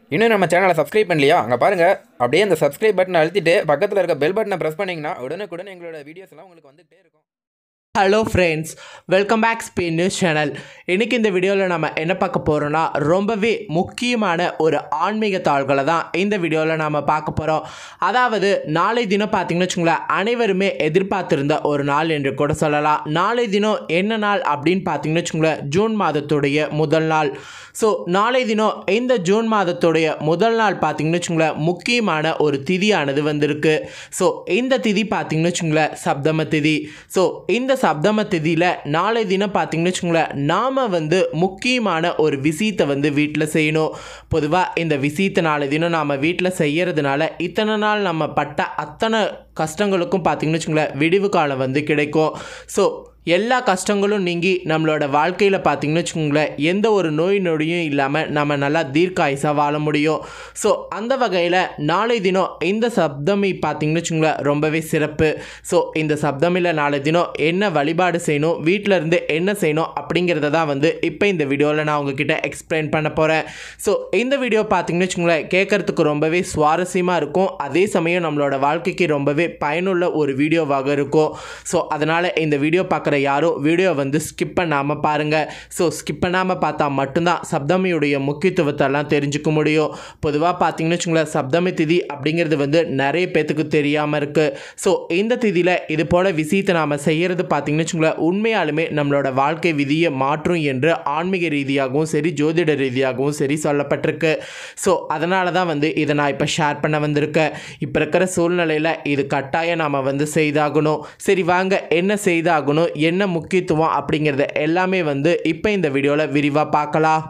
இன்னும் நம்ம சேனலை சப்ஸ்கிரைப் பண்ணலையா அங்கே பாருங்கள் அப்படியே அந்த சப்ஸ்கிரைப் பட்டனை அழுத்திட்டு பக்கத்தில் இருக்க பெல் பட்டனை ப்ரெஸ் பண்ணிங்கன்னா உடனுக்குடன் எங்களோட வீடியோஸ் எல்லாம் உங்களுக்கு வந்துகிட்டே இருக்கும் hello friends welcome back Spain news channel இன்றைக்கி இந்த வீடியோவில் நம்ம என்ன பார்க்க போகிறோன்னா ரொம்பவே முக்கியமான ஒரு ஆன்மீக தாள்களை தான் இந்த வீடியோவில் நாம் பார்க்க போகிறோம் அதாவது நாளை தினம் பார்த்தீங்கன்னு வச்சுங்களேன் அனைவருமே எதிர்பார்த்திருந்த ஒரு நாள் என்று கூட சொல்லலாம் நாளை தினம் என்ன நாள் அப்படின்னு பார்த்தீங்கன்னு வச்சுங்களேன் ஜூன் மாதத்துடைய முதல் நாள் ஸோ நாளை தினம் இந்த ஜூன் மாதத்துடைய முதல் நாள் பார்த்தீங்கன்னு வச்சுங்களேன் முக்கியமான ஒரு திதியானது வந்திருக்கு ஸோ இந்த திதி பார்த்தீங்கன்னு வச்சுங்களேன் சப்தம திதி ஸோ இந்த சப்தம திதியில் நாளை தினம் பார்த்தீங்கன்னு வச்சுங்களேன் நாம் வந்து முக்கியமான ஒரு விஷயத்தை வந்து வீட்டில் செய்யணும் பொதுவாக இந்த விஷயத்தை நாளை தினம் நாம் வீட்டில் செய்யறதுனால இத்தனை நாள் நம்ம பட்ட அத்தனை கஷ்டங்களுக்கும் பார்த்தீங்கன்னு வச்சுங்களேன் விடிவு காலம் வந்து கிடைக்கும் ஸோ எல்லா கஷ்டங்களும் நீங்கி நம்மளோட வாழ்க்கையில் பார்த்தீங்கன்னு வச்சுக்கோங்களேன் எந்த ஒரு நோய் நொடியும் இல்லாமல் நம்ம நல்லா தீர்க்காயுசாக வாழ முடியும் ஸோ அந்த வகையில் நாளை தினம் இந்த சப்தமி பார்த்தீங்கன்னு வச்சுக்கோங்களேன் ரொம்பவே சிறப்பு ஸோ இந்த சப்தமியில் நாளை தினம் என்ன வழிபாடு செய்யணும் வீட்டில் இருந்து என்ன செய்யணும் அப்படிங்கிறத தான் வந்து இப்போ இந்த வீடியோவில் நான் உங்ககிட்ட எக்ஸ்பிளைன் பண்ண போகிறேன் ஸோ இந்த வீடியோ பார்த்தீங்கன்னு வச்சுக்கோங்களேன் கேட்குறதுக்கு ரொம்பவே சுவாரஸ்யமாக இருக்கும் அதே சமயம் நம்மளோட வாழ்க்கைக்கு ரொம்பவே பயனுள்ள ஒரு வீடியோவாக இருக்கும் ஸோ அதனால் இந்த வீடியோ பார்க்குற யாரும் வீடியோ வந்து ஸ்கிப் பண்ணாமல் பாருங்கள் ஸோ ஸ்கிப் பண்ணாமல் பார்த்தா மட்டும்தான் சப்தமியுடைய முக்கியத்துவத்தை எல்லாம் தெரிஞ்சுக்க முடியும் பொதுவாக பார்த்தீங்கன்னு வச்சுங்களேன் சப்தமி திதி அப்படிங்கிறது வந்து நிறைய பேத்துக்கு தெரியாமல் இருக்குது ஸோ இந்த திதியில் இது போல் விஷயத்தை நாம் செய்கிறது பார்த்தீங்கன்னு வச்சுங்களேன் உண்மையாலுமே நம்மளோட வாழ்க்கை விதியை மாற்றும் என்று ஆன்மீக ரீதியாகவும் சரி ஜோதிட ரீதியாகவும் சரி சொல்லப்பட்டிருக்கு ஸோ அதனால தான் வந்து இதை நான் இப்போ ஷேர் பண்ண வந்திருக்கேன் இப்போ இருக்கிற சூழ்நிலையில் இது கட்டாயம் நாம் வந்து செய்தாகணும் சரி வாங்க என்ன செய்தாகணும் என்ன முக்கியத்துவம் அப்படிங்கிறத எல்லாமே வந்து இப்போ இந்த வீடியோவில் விரிவாக பார்க்கலாம்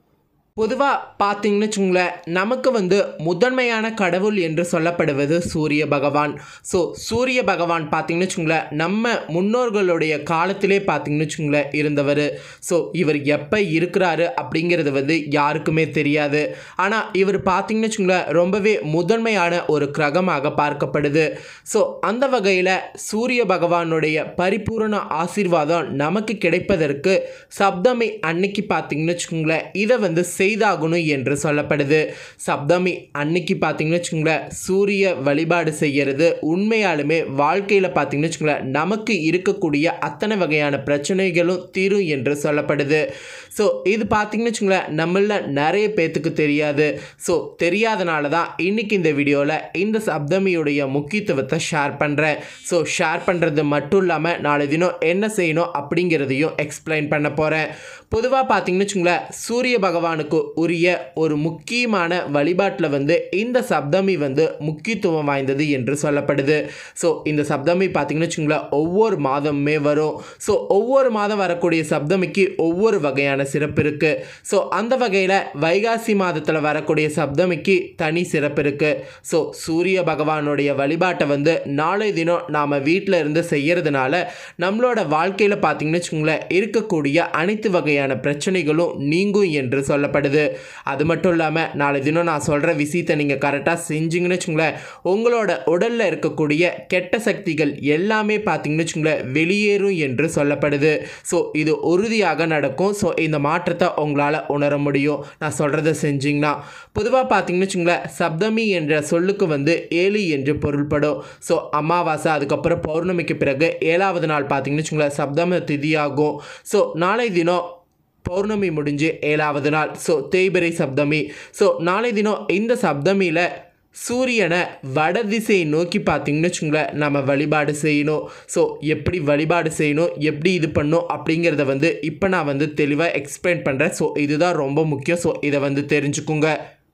பொதுவாக பார்த்தீங்கன்னு வச்சுங்களேன் நமக்கு வந்து முதன்மையான கடவுள் என்று சொல்லப்படுவது சூரிய பகவான் ஸோ சூரிய பகவான் பார்த்தீங்கன்னு வச்சுங்களேன் நம்ம முன்னோர்களுடைய காலத்திலே பார்த்தீங்கன்னு வச்சுங்களேன் இருந்தவர் ஸோ இவர் எப்போ இருக்கிறாரு அப்படிங்கிறது வந்து யாருக்குமே தெரியாது ஆனால் இவர் பார்த்தீங்கன்னு வச்சுங்களேன் ரொம்பவே முதன்மையான ஒரு கிரகமாக பார்க்கப்படுது ஸோ அந்த வகையில் சூரிய பகவானுடைய பரிபூரண ஆசீர்வாதம் நமக்கு கிடைப்பதற்கு சப்தமி அன்னைக்கு பார்த்தீங்கன்னு வச்சுக்கோங்களேன் இதை வந்து செய்தாகணும் என்று சொல்லப்படுது சப்தமி அன்னைக்கு பார்த்தீங்கன்னு வச்சுக்கோங்களேன் சூரிய வழிபாடு செய்கிறது உண்மையாலுமே வாழ்க்கையில் பார்த்தீங்கன்னு வச்சுக்கோங்களேன் நமக்கு இருக்கக்கூடிய அத்தனை வகையான பிரச்சனைகளும் தீரும் என்று சொல்லப்படுது ஸோ இது பார்த்தீங்கன்னு வச்சுக்கோங்களேன் நம்மள நிறைய பேத்துக்கு தெரியாது ஸோ தெரியாதனால தான் இன்னைக்கு இந்த வீடியோவில் இந்த சப்தமியுடைய முக்கியத்துவத்தை ஷேர் பண்ணுறேன் ஸோ ஷேர் பண்ணுறது மட்டும் இல்லாமல் நாளை தினம் என்ன செய்யணும் அப்படிங்கிறதையும் எக்ஸ்பிளைன் பண்ண போகிறேன் பொதுவாக பார்த்தீங்கன்னு வச்சுங்களேன் சூரிய பகவானுக்கு உரிய ஒரு முக்கியமான வழிபாட்டில் வந்து இந்த சப்தமி வந்து முக்கியத்துவம் வாய்ந்தது என்று சொல்லப்படுது ஸோ இந்த சப்தமி பார்த்தீங்கன்னு வச்சுங்களேன் ஒவ்வொரு மாதமுமே வரும் ஸோ ஒவ்வொரு மாதம் வரக்கூடிய சப்தமிக்கு ஒவ்வொரு வகையான சிறப்பு இருக்குது ஸோ அந்த வகையில் வைகாசி மாதத்தில் வரக்கூடிய சப்தமிக்கு தனி சிறப்பு இருக்குது ஸோ சூரிய பகவானுடைய வழிபாட்டை வந்து நாளை தினம் நாம் வீட்டில் இருந்து செய்கிறதுனால நம்மளோட வாழ்க்கையில் பார்த்தீங்கன்னு வச்சுங்களேன் இருக்கக்கூடிய அனைத்து வகையான பிரச்சனைகளும் நீங்கும் என்று சொல்லப்படுது அது மட்டும் இல்லாமல் நாளை தினம் நான் சொல்கிற விஷயத்தை நீங்கள் கரெக்டாக செஞ்சீங்கன்னு வச்சுங்களேன் உங்களோட உடலில் இருக்கக்கூடிய கெட்ட சக்திகள் எல்லாமே பார்த்தீங்கன்னு வச்சுங்களேன் வெளியேறும் என்று சொல்லப்படுது ஸோ இது உறுதியாக நடக்கும் ஸோ இந்த மாற்றத்தை உங்களால் உணர முடியும் நான் சொல்கிறத செஞ்சிங்கன்னா பொதுவாக பார்த்தீங்கன்னு வச்சுங்களேன் சப்தமி என்ற சொல்லுக்கு வந்து ஏழு என்று பொருள்படும் ஸோ அமாவாசை அதுக்கப்புறம் பௌர்ணமிக்கு பிறகு ஏழாவது நாள் பார்த்தீங்கன்னு வச்சுங்களேன் சப்தம திதியாகும் ஸோ நாளை தினம் பௌர்ணமி முடிஞ்சு ஏழாவது நாள் ஸோ தேய்பிரை சப்தமி ஸோ நாளை தினம் இந்த சப்தமியில் சூரியனை வடதிசையை நோக்கி பார்த்தீங்கன்னு வச்சுங்களேன் நம்ம வழிபாடு செய்யணும் ஸோ எப்படி வழிபாடு செய்யணும் எப்படி இது பண்ணும் அப்படிங்கிறத வந்து இப்போ நான் வந்து தெளிவாக எக்ஸ்பிளைன் பண்ணுறேன் ஸோ இதுதான் ரொம்ப முக்கியம் ஸோ இதை வந்து தெரிஞ்சுக்குங்க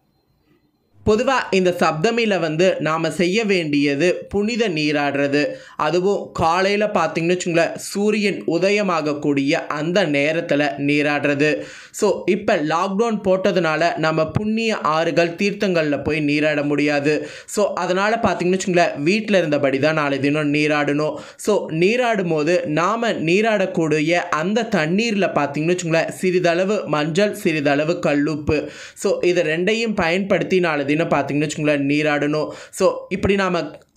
பொதுவாக இந்த சப்தமியில் வந்து நாம் செய்ய வேண்டியது புனித நீராடுறது அதுவும் காலையில் பார்த்தீங்கன்னு வச்சுங்களேன் சூரியன் உதயமாகக்கூடிய அந்த நேரத்தில் நீராடுறது ஸோ இப்போ லாக்டவுன் போட்டதுனால நம்ம புண்ணிய ஆறுகள் தீர்த்தங்களில் போய் நீராட முடியாது ஸோ அதனால் பார்த்தீங்கன்னு வச்சுங்களேன் வீட்டில் இருந்தபடி தான் நாளை தினம் நீராடணும் ஸோ நீராடும் போது நாம் நீராடக்கூடிய அந்த தண்ணீரில் பார்த்தீங்கன்னு வச்சுங்களேன் சிறிதளவு மஞ்சள் சிறிதளவு கல்லுப்பு ஸோ இதை ரெண்டையும் பயன்படுத்தி நாளை தினம் பார்த்தீங்கன்னு வச்சுங்களேன் நீராடணும் ஸோ இப்படி நாம்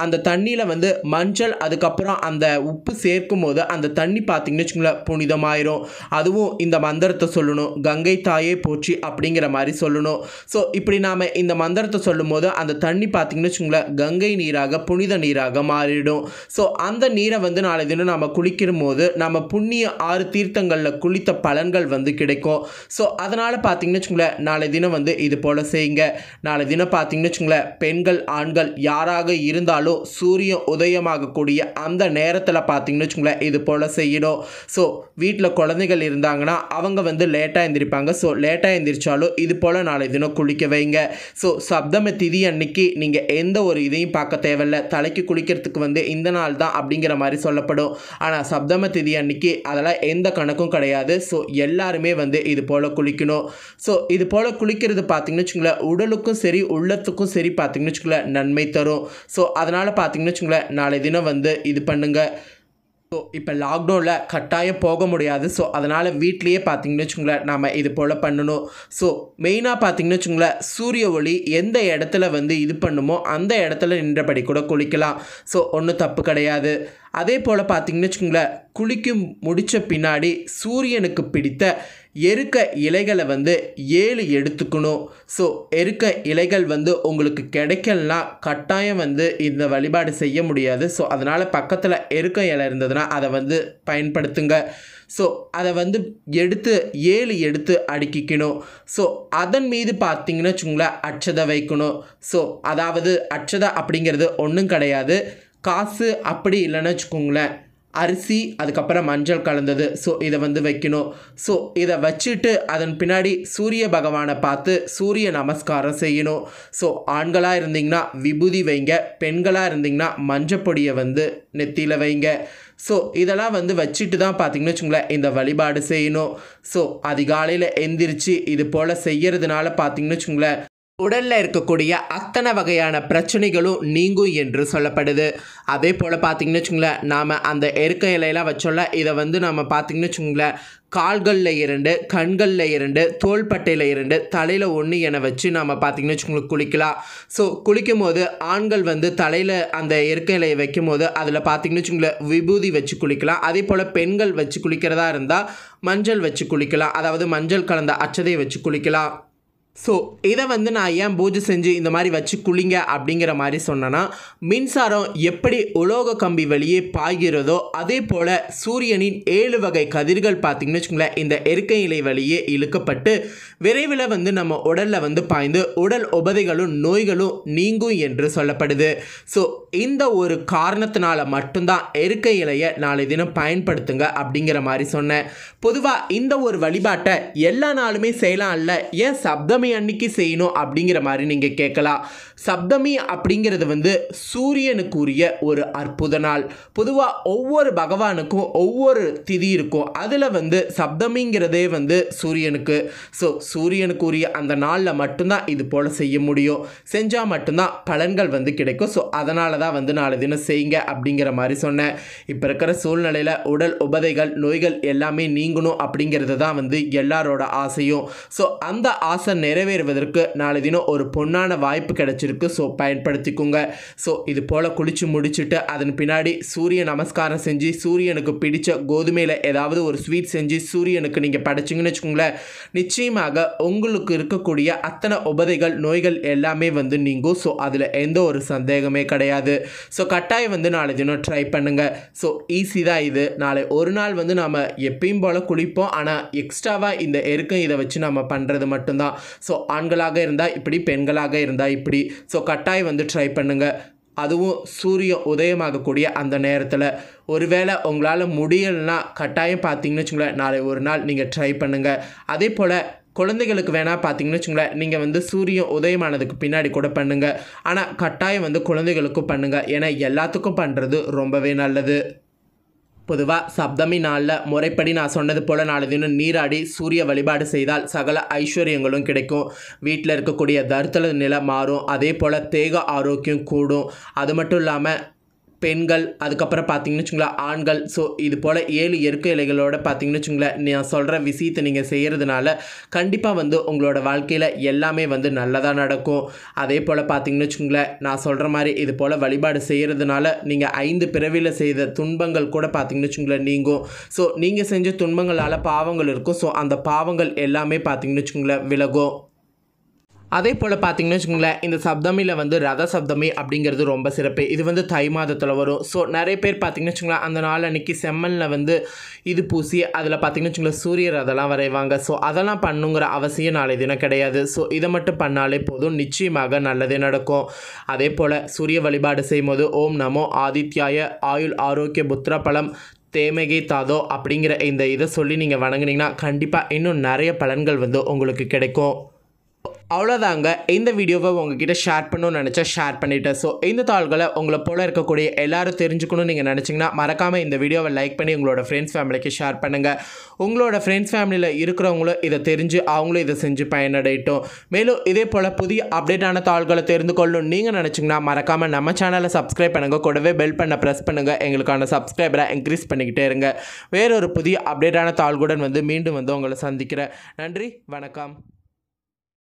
அந்த தண்ணியில் வந்து மஞ்சள் அதுக்கப்புறம் அந்த உப்பு சேர்க்கும் போது அந்த தண்ணி பார்த்தீங்கன்னு வச்சுங்களேன் புனிதமாயிரும் அதுவும் இந்த மந்திரத்தை சொல்லணும் கங்கை தாயே போற்றி அப்படிங்கிற மாதிரி சொல்லணும் ஸோ இப்படி நாம் இந்த மந்திரத்தை சொல்லும் போது அந்த தண்ணி பார்த்தீங்கன்னு வச்சுங்களேன் கங்கை நீராக புனித நீராக மாறிடும் ஸோ அந்த நீரை வந்து நாளை தினம் நம்ம குளிக்கிற போது நம்ம புண்ணிய ஆறு தீர்த்தங்களில் குளித்த பலன்கள் வந்து கிடைக்கும் ஸோ அதனால் பார்த்தீங்கன்னு வச்சுங்களேன் நாளை தினம் வந்து இது போல் செய்யுங்க நாளை தினம் பார்த்தீங்கன்னு வச்சுங்களேன் பெண்கள் ஆண்கள் யாராக இருந்தாலும் சூரியன் உதயமாகக்கூடிய அந்த நேரத்தில் பார்த்தீங்கன்னு வச்சுங்களேன் இது போல் செய்யணும் ஸோ வீட்டில் குழந்தைகள் இருந்தாங்கன்னா அவங்க வந்து லேட்டாக எந்திரிப்பாங்க ஸோ லேட்டாக எந்திரிச்சாலும் இது போல் நாளை தினம் குளிக்க வைங்க ஸோ சப்தம திதி அன்னைக்கு நீங்கள் எந்த ஒரு இதையும் பார்க்க தேவையில்ல தலைக்கு குளிக்கிறதுக்கு வந்து இந்த நாள் தான் அப்படிங்கிற மாதிரி சொல்லப்படும் ஆனால் சப்தம திதி அன்னைக்கு அதெல்லாம் எந்த கணக்கும் கிடையாது ஸோ எல்லாருமே வந்து இது போல் குளிக்கணும் ஸோ இது போல் குளிக்கிறது பார்த்தீங்கன்னு வச்சுங்களேன் உடலுக்கும் சரி உள்ளத்துக்கும் சரி பார்த்தீங்கன்னு வச்சுங்களேன் நன்மை தரும் ஸோ அதனால் பார்த்தீங்கன்னு வச்சுங்களேன் நாளை தினம் வந்து இது பண்ணுங்கள் ஸோ இப்போ லாக்டவுனில் கட்டாயம் போக முடியாது ஸோ அதனால் வீட்லேயே பார்த்தீங்கன்னு வச்சுங்களேன் நாம் இது போல் பண்ணணும் ஸோ மெயினாக பார்த்தீங்கன்னு வச்சுங்களேன் சூரிய ஒளி எந்த இடத்துல வந்து இது பண்ணுமோ அந்த இடத்துல நின்றபடி கூட குளிக்கலாம் ஸோ ஒன்றும் தப்பு கிடையாது அதே போல் பார்த்தீங்கன்னு வச்சுங்களேன் குளிக்கும் முடித்த பின்னாடி சூரியனுக்கு பிடித்த எருக்க இலைகளை வந்து ஏழு எடுத்துக்கணும் ஸோ எருக்க இலைகள் வந்து உங்களுக்கு கிடைக்கலனா கட்டாயம் வந்து இந்த வழிபாடு செய்ய முடியாது ஸோ அதனால் பக்கத்தில் எருக்க இலை இருந்ததுன்னா அதை வந்து பயன்படுத்துங்க ஸோ அதை வந்து எடுத்து ஏழு எடுத்து அடுக்கிக்கணும் ஸோ அதன் மீது பார்த்தீங்கன்னு வச்சுங்களேன் அச்சதை வைக்கணும் ஸோ அதாவது அச்சதை அப்படிங்கிறது ஒன்றும் கிடையாது காசு அப்படி இல்லைன்னு வச்சுக்கோங்களேன் அரிசி அதுக்கப்புறம் மஞ்சள் கலந்தது ஸோ இதை வந்து வைக்கணும் ஸோ இதை வச்சுட்டு அதன் பின்னாடி சூரிய பகவானை பார்த்து சூரிய நமஸ்காரம் செய்யணும் ஸோ ஆண்களாக இருந்தீங்கன்னா விபூதி வைங்க பெண்களாக இருந்தீங்கன்னா மஞ்சப்பொடியை வந்து நெத்தியில் வைங்க ஸோ இதெல்லாம் வந்து வச்சுட்டு தான் பார்த்தீங்கன்னு வச்சுங்களேன் இந்த வழிபாடு செய்யணும் ஸோ அதிகாலையில் எந்திரிச்சு இது போல் செய்யறதுனால பார்த்தீங்கன்னு வச்சுங்களேன் உடலில் இருக்கக்கூடிய அத்தனை வகையான பிரச்சனைகளும் நீங்கும் என்று சொல்லப்படுது அதே போல் பார்த்தீங்கன்னு வச்சுங்களேன் நாம் அந்த எருக்க இலையெல்லாம் வச்சோம்ல இதை வந்து நம்ம பார்த்தீங்கன்னு வச்சுங்களேன் கால்களில் இரண்டு கண்களில் இரண்டு தோள்பட்டையில் இரண்டு தலையில் ஒன்று என வச்சு நம்ம பார்த்தீங்கன்னு வச்சுக்கோங்களேன் குளிக்கலாம் ஸோ குளிக்கும் போது ஆண்கள் வந்து தலையில் அந்த எருக்க இலையை வைக்கும் போது அதில் பார்த்தீங்கன்னு வச்சுக்கோங்களேன் விபூதி வச்சு குளிக்கலாம் அதே போல் பெண்கள் வச்சு குளிக்கிறதா இருந்தால் மஞ்சள் வச்சு குளிக்கலாம் அதாவது மஞ்சள் கலந்த அச்சதையை வச்சு குளிக்கலாம் ஸோ இதை வந்து நான் ஏன் பூஜை செஞ்சு இந்த மாதிரி வச்சு குளிங்க அப்படிங்கிற மாதிரி சொன்னேன்னா மின்சாரம் எப்படி உலோக கம்பி வழியே பாய்கிறதோ அதே போல் சூரியனின் ஏழு வகை கதிர்கள் பார்த்திங்கன்னு வச்சுங்களேன் இந்த எருக்கை இலை வழியே இழுக்கப்பட்டு விரைவில் வந்து நம்ம உடலில் வந்து பாய்ந்து உடல் உபதைகளும் நோய்களும் நீங்கும் என்று சொல்லப்படுது ஸோ இந்த ஒரு காரணத்தினால மட்டும்தான் எருக்கை இலையை நாளை தினம் பயன்படுத்துங்க அப்படிங்கிற மாதிரி சொன்னேன் பொதுவாக இந்த ஒரு வழிபாட்டை எல்லா நாளுமே செய்யலாம் இல்லை ஏன் சப்தமி அன்னைக்கு செய்யணும் அப்படிங்கிற மாதிரி நீங்கள் கேட்கலாம் சப்தமி அப்படிங்கிறது வந்து சூரியனுக்குரிய ஒரு அற்புத நாள் பொதுவாக ஒவ்வொரு பகவானுக்கும் ஒவ்வொரு திதி இருக்கும் அதில் வந்து சப்தமிங்கிறதே வந்து சூரியனுக்கு ஸோ சூரியனுக்குரிய அந்த நாளில் மட்டும்தான் இது போல் செய்ய முடியும் செஞ்சால் மட்டும்தான் பலன்கள் வந்து கிடைக்கும் ஸோ அதனால தான் வந்து நாலு தினம் செய்யுங்க அப்படிங்கிற மாதிரி சொன்னேன் இப்போ இருக்கிற சூழ்நிலையில் உடல் உபதைகள் நோய்கள் எல்லாமே நீங்கணும் அப்படிங்கிறது தான் வந்து எல்லாரோட ஆசையும் ஸோ அந்த ஆசை நிறைவேறுவதற்கு நாளை தினம் ஒரு பொன்னான வாய்ப்பு கிடைச்சிருக்கு ஸோ பயன்படுத்திக்கோங்க ஸோ இது போல் குளிச்சு முடிச்சுட்டு அதன் பின்னாடி சூரிய நமஸ்காரம் செஞ்சு சூரியனுக்கு பிடிச்ச கோதுமையில் ஏதாவது ஒரு ஸ்வீட் செஞ்சு சூரியனுக்கு நீங்கள் படைச்சிங்கன்னு வச்சுக்கோங்களேன் நிச்சயமாக உங்களுக்கு இருக்கக்கூடிய அத்தனை உபதைகள் நோய்கள் எல்லாமே வந்து நீங்கும் ஸோ அதில் எந்த ஒரு சந்தேகமே கிடையாது ஸோ கட்டாயம் வந்து நாளை தினம் ட்ரை பண்ணுங்கள் ஸோ ஈஸி தான் இது நாளை ஒரு நாள் வந்து நாம் எப்பயும் போல் குளிப்போம் ஆனால் எக்ஸ்ட்ராவாக இந்த எருக்கம் இதை வச்சு நம்ம பண்ணுறது மட்டும்தான் ஸோ ஆண்களாக இருந்தால் இப்படி பெண்களாக இருந்தால் இப்படி ஸோ கட்டாயம் வந்து ட்ரை பண்ணுங்கள் அதுவும் சூரியன் உதயமாகக்கூடிய அந்த நேரத்தில் ஒருவேளை உங்களால் முடியலைன்னா கட்டாயம் பார்த்தீங்கன்னு வச்சுங்களேன் நாளை ஒரு நாள் நீங்கள் ட்ரை பண்ணுங்கள் அதே போல் குழந்தைகளுக்கு வேணால் பார்த்தீங்கன்னு வச்சுங்களேன் நீங்கள் வந்து சூரியன் உதயமானதுக்கு பின்னாடி கூட பண்ணுங்கள் ஆனால் கட்டாயம் வந்து குழந்தைகளுக்கும் பண்ணுங்கள் ஏன்னா எல்லாத்துக்கும் பண்ணுறது ரொம்பவே நல்லது பொதுவாக சப்தமி நாளில் முறைப்படி நான் சொன்னது போல் நாலு தினம் நீராடி சூரிய வழிபாடு செய்தால் சகல ஐஸ்வர்யங்களும் கிடைக்கும் வீட்டில் இருக்கக்கூடிய தருத்தல நிலை மாறும் அதே போல் தேக ஆரோக்கியம் கூடும் அது மட்டும் இல்லாமல் பெண்கள் அதுக்கப்புறம் பார்த்தீங்கன்னு வச்சுங்களேன் ஆண்கள் ஸோ இது போல் ஏழு இயற்கை இலைகளோட பார்த்தீங்கன்னு வச்சுங்களேன் நான் சொல்கிற விஷயத்தை நீங்கள் செய்கிறதுனால கண்டிப்பாக வந்து உங்களோட வாழ்க்கையில் எல்லாமே வந்து நல்லதாக நடக்கும் அதே போல் பார்த்தீங்கன்னு வச்சுங்களேன் நான் சொல்கிற மாதிரி இது போல் வழிபாடு செய்கிறதுனால நீங்கள் ஐந்து பிறவியில் செய்த துன்பங்கள் கூட பார்த்தீங்கன்னு வச்சுங்களேன் நீங்கும் ஸோ நீங்கள் செஞ்ச துன்பங்களால் பாவங்கள் இருக்கும் ஸோ அந்த பாவங்கள் எல்லாமே பார்த்தீங்கன்னு வச்சுங்களேன் விலகும் அதே போல் பார்த்தீங்கன்னு வச்சுக்கோங்களேன் இந்த சப்தமியில் வந்து ரத சப்தமி அப்படிங்கிறது ரொம்ப சிறப்பு இது வந்து தை மாதத்தில் வரும் ஸோ நிறைய பேர் பார்த்தீங்கன்னு வச்சுக்கோங்களேன் அந்த நாள் அன்றைக்கி செம்மனில் வந்து இது பூசி அதில் பார்த்தீங்கன்னு வச்சுக்கோங்களேன் சூரியர் அதெல்லாம் வரைவாங்க ஸோ அதெல்லாம் பண்ணுங்கிற அவசியம் நாளை தினம் கிடையாது ஸோ இதை மட்டும் பண்ணாலே போதும் நிச்சயமாக நல்லதே நடக்கும் அதே போல் சூரிய வழிபாடு செய்யும்போது ஓம் நமோ ஆதித்யாய ஆயுள் ஆரோக்கிய புத்திர பலம் தேமகை தாதோ அப்படிங்கிற இந்த இதை சொல்லி நீங்கள் வணங்குனீங்கன்னா கண்டிப்பாக இன்னும் நிறைய பலன்கள் வந்து உங்களுக்கு கிடைக்கும் அவ்வளோதாங்க இந்த வீடியோவை உங்ககிட்ட ஷேர் பண்ணணும்னு நினச்சா ஷேர் பண்ணிட்டேன் ஸோ இந்த தாள்களை உங்களை போல இருக்கக்கூடிய எல்லாரும் தெரிஞ்சுக்கணும்னு நீங்கள் நினச்சிங்கன்னா மறக்காமல் இந்த வீடியோவை லைக் பண்ணி உங்களோட ஃப்ரெண்ட்ஸ் ஃபேமிலிக்கு ஷேர் பண்ணுங்கள் உங்களோட ஃப்ரெண்ட்ஸ் ஃபேமிலியில் இருக்கிறவங்களும் இதை தெரிஞ்சு அவங்களும் இதை செஞ்சு பயனடையட்டும் மேலும் இதே போல் புதிய அப்டேட்டான தாள்களை தெரிந்து கொள்ளணும் நீங்கள் நினச்சிங்கன்னா மறக்காமல் நம்ம சேனலை சப்ஸ்கிரைப் பண்ணுங்கள் கூடவே பெல் பண்ண ப்ரெஸ் பண்ணுங்கள் எங்களுக்கான சப்ஸ்கிரைபரை இன்க்ரீஸ் பண்ணிக்கிட்டே இருங்க வேறொரு புதிய அப்டேட்டான தாள்களுடன் வந்து மீண்டும் வந்து உங்களை சந்திக்கிறேன் நன்றி வணக்கம்